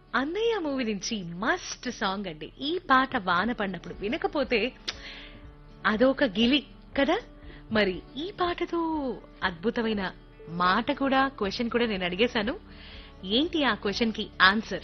అన్నయ్య మూవీ నుంచి must song అండి ఈ పాట వాన పడినప్పుడు వినకపోతే అదొక గిలి కదా మరి ఈ పాటతో అద్భుతమైన మాట కూడా క్వశ్చన్ కూడా నేను అడిగేశాను ఏంటి ఆ క్వశ్చన్ కి ఆన్సర్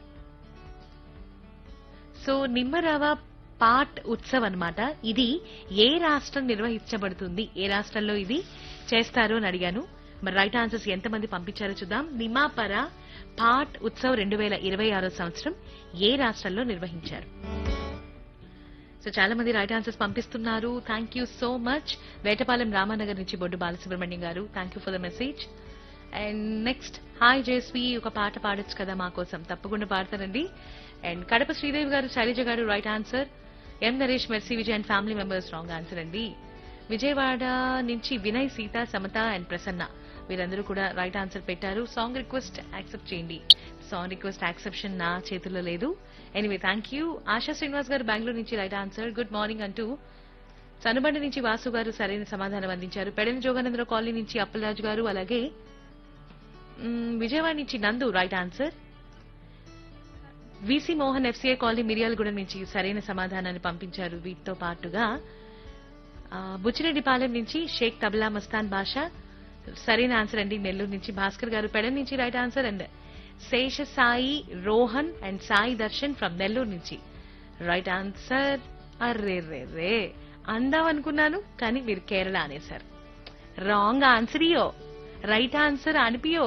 సో నిమ్మరవ పాట్ ఉత్సవ్ అన్నమాట ఇది ఏ రాష్ట్రం నిర్వహించబడుతుంది ఏ రాష్ట్రంలో ఇది చేస్తారు అని అడిగాను మరి రైట్ ఆన్సర్స్ ఎంతమంది పంపించారో చూద్దాం నిమాపర పాట్ ఉత్సవ్ రెండు వేల ఇరవై ఆరో సంవత్సరం ఏ రాష్ట్రంలో నిర్వహించారు సో చాలా మంది రైట్ ఆన్సర్స్ పంపిస్తున్నారు thank you so much Vetapalem Ramanagar నుంచి Boddu Balasubrahmanyam garu thank you for the message and next hi Jesvi ఒక పాట పాడొచ్చు కదా మా కోసం తప్పకుండా పాడతారండి and Kadapa Sridevi garu Sailaja garu right answer M Naresh Mercy Vijay and family members wrong answer అండి విజయవాడ నుంచి వినయ్ సీత సమత అండ్ ప్రసన్న వీరందరూ కూడా రైట్ ఆన్సర్ పెట్టారు సాంగ్ రిక్వెస్ట్ యాక్సెప్ట్ చేయండి సాంగ్ రిక్వెస్ట్ యాక్సెప్షన్ నా చేతుల్లో లేదు anyway thank you Asha Srinivas garu Bengaluru నుంచి రైట్ ఆన్సర్ గుడ్ మార్నింగ్ అంటూ సనుబండ నుంచి వాసు గారు సరైన సమాధానం అందించారు పెడని జోగానందరావు కాలనీ నుంచి అప్పలరాజు గారు అలాగే మ్, విజయవాడ నుంచి Nandu right answer V C Mohan FCI colony Miryalagudem నుంచి సరైన సమాధానాన్ని పంపించారు వీటితో పాటుగా ఆ, బుచ్చిరెడ్డిపాలెం నుంచి షేక్ తబలా మస్తాన్ బాషా సరైన ఆన్సర్ అండి నెల్లూరు నుంచి భాస్కర్ గారు పెడన్ నుంచి right answer and Sesha Sai Rohan and Sai Darshan from Nellore నుంచి రైట్ ఆన్సర్ అర్రే రే రే అందాం అనుకున్నాను కానీ మీరు కేరళ అనేసారు రాంగ్ ఆన్సర్ ఇయో రైట్ ఆన్సర్ అనిపియో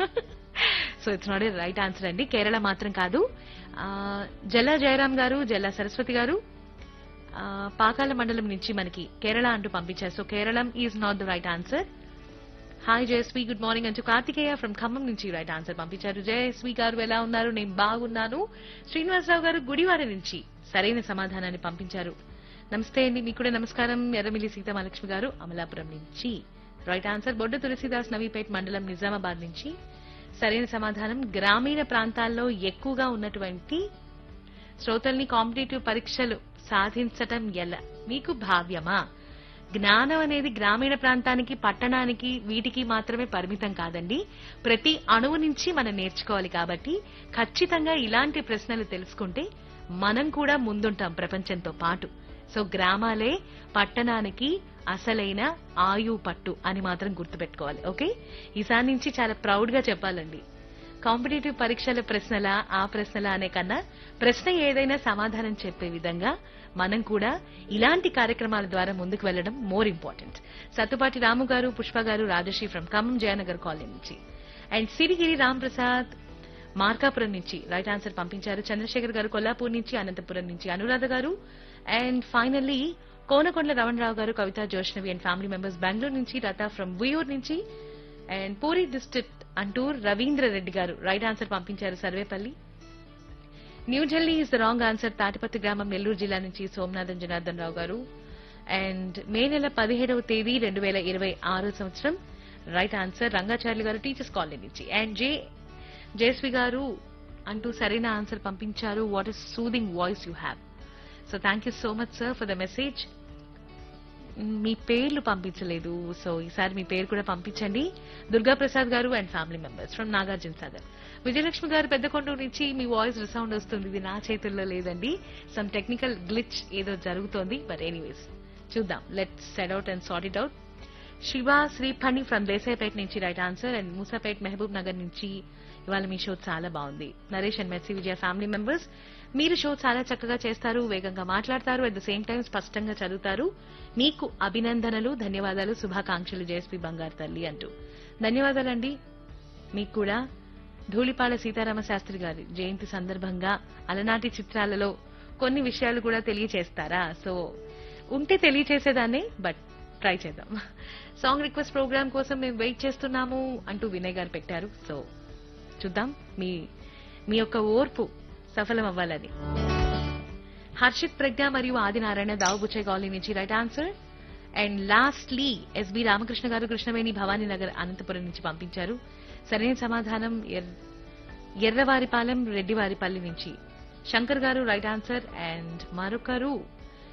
so it's not a right answer అండి కేరళ మాత్రం కాదు ఆ, జల్ల జయరాం గారు జల్ల సరస్వతి గారు ఆ, పాకాల మండలం నుంచి మనకి కేరళ అంటూ పంపించారు so Keralam is not the right answer hi Jayasri good morning అంటూ కార్తికేయ ఫ్రమ్ ఖమ్మం నుంచి రైట్ ఆన్సర్ పంపించారు జయశ్రీ గారు ఎలా ఉన్నారు నేను బాగున్నాను శ్రీనివాసరావు గారు గుడివాడ నుంచి సరైన సమాధానాన్ని పంపించారు నమస్తే అండి మీకు కూడా నమస్కారం ఎర్రమిల్లి సీతామహాలక్ష్మి గారు అమలాపురం నుంచి రైట్ ఆన్సర్ బొడ్డు తులసిదాస్ నవీపేట్ మండలం నిజామాబాద్ నుంచి సరైన సమాధానం గ్రామీణ ప్రాంతాల్లో ఎక్కువగా ఉన్నటువంటి శ్రోతల్ని కాంపిటేటివ్ పరీక్షలు సాధించటం ఎలా మీకు భావ్యమా జ్ఞానం అనేది గ్రామీణ ప్రాంతానికి పట్టణానికి వీటికి మాత్రమే పరిమితం కాదండి ప్రతి అణువు నుంచి మనం నేర్చుకోవాలి కాబట్టి ఖచ్చితంగా ఇలాంటి ప్రశ్నలు తెలుసుకుంటే మనం కూడా ముందుంటాం ప్రపంచంతో పాటు సో గ్రామాలే పట్టణానికి అసలైన ఆయు పట్టు అని మాత్రం గుర్తుపెట్టుకోవాలి ఓకే ఈసారి నుంచి చాలా ప్రౌడ్ గా చెప్పాలండి కాంపిటేటివ్ పరీక్షల ప్రశ్నల ఆ ప్రశ్నల అనే కన్నా ప్రశ్న ఏదైనా సమాధానం చెప్పే విధంగా మనం కూడా ఇలాంటి కార్యక్రమాల ద్వారా ముందుకు వెళ్లడం more important సత్తుపాటి Ramu garu Pushpa garu Rajasri from Khammam Jayanagar colony నుంచి అండ్ సిరిగిరి రామ్ ప్రసాద్ మార్కాపురం నుంచి రైట్ ఆన్సర్ పంపించారు చంద్రశేఖర్ గారు కొల్లాపూర్ నుంచి అనంతపురం నుంచి అనురాధ గారు and finally Konakondala Ramanarao garu Kavitha Joshnavi and family members Bengaluru నుంచి లతా ఫ్రమ్ ఉయూర్ నుంచి అండ్ పూరి డిస్ట్రిక్ట్ అంటూ రవీంద్ర రెడ్డి గారు రైట్ ఆన్సర్ పంపించారు Sarvepalli New Delhi is the wrong answer Tatipatthi గ్రామం నెల్లూరు జిల్లా నుంచి సోమనాథన్ జనార్దన్ రావు గారు అండ్ మే నెల పదిహేడవ తేదీ రెండు వేల ఇరవై ఆరో సంవత్సరం right answer Rangacharyulu garu teachers colony నుంచి అండ్ జే జయశ్రీ గారు అంటూ సరైన ఆన్సర్ పంపించారు what is soothing voice you have so thank you so much sir for the message మీ పేర్లు పంపించలేదు సో ఈసారి మీ పేరు కూడా పంపించండి Durga Prasad garu and family members from Nagarjuna Sagar Vijayalakshmi garu Peddakonduru నుంచి మీ వాయిస్ రిసౌండ్ వస్తుంది ఇది నా చేతుల్లో లేదండి సమ్ టెక్నికల్ గ్లిచ్ ఏదో జరుగుతోంది బట్ ఎనీవేస్ చూద్దాం let set out and sort it out Siva Sriphani from Desaipeta నుంచి right answer and Musapet Mahabubnagar నుంచి ఇవాళ మీ షో చాలా బాగుంది Naresh and Mercy Vijaya family members మీరు షో చాలా చక్కగా చేస్తారు వేగంగా మాట్లాడతారు అట్ ద సేమ్ టైం స్పష్టంగా చదువుతారు మీకు అభినందనలు ధన్యవాదాలు శుభాకాంక్షలు జేఎస్పీ బంగారు తల్లి అంటూ ధన్యవాదాలండి మీకు కూడా ధూళిపాల సీతారామ శాస్త్రి గారి జయంతి సందర్భంగా అలనాటి చిత్రాలలో కొన్ని విషయాలు కూడా తెలియచేస్తారా సో ఉంటే తెలియచేసేదాన్ని బట్ ట్రై చేద్దాం సాంగ్ రిక్వెస్ట్ ప్రోగ్రామ్ కోసం మేము వెయిట్ చేస్తున్నాము అంటూ వినయ్ గారు పెట్టారు సో చూద్దాం మీ మీ యొక్క ఓర్పు సఫలం అవ్వాలని హర్షిత్ ప్రజ్ఞ మరియు ఆదినారాయణ దావుబుచ్చే కాలనీ నుంచి right answer and lastly S B Ramakrishna garu Krishnaveni Bhavani Nagar Anantapuram నుంచి పంపించారు సరైన సమాధానం ఎర్- ఎర్రవారిపాలెం రెడ్డివారిపల్లి నుంచి శంకర్ గారు రైట్ ఆన్సర్ అండ్ మరొకరు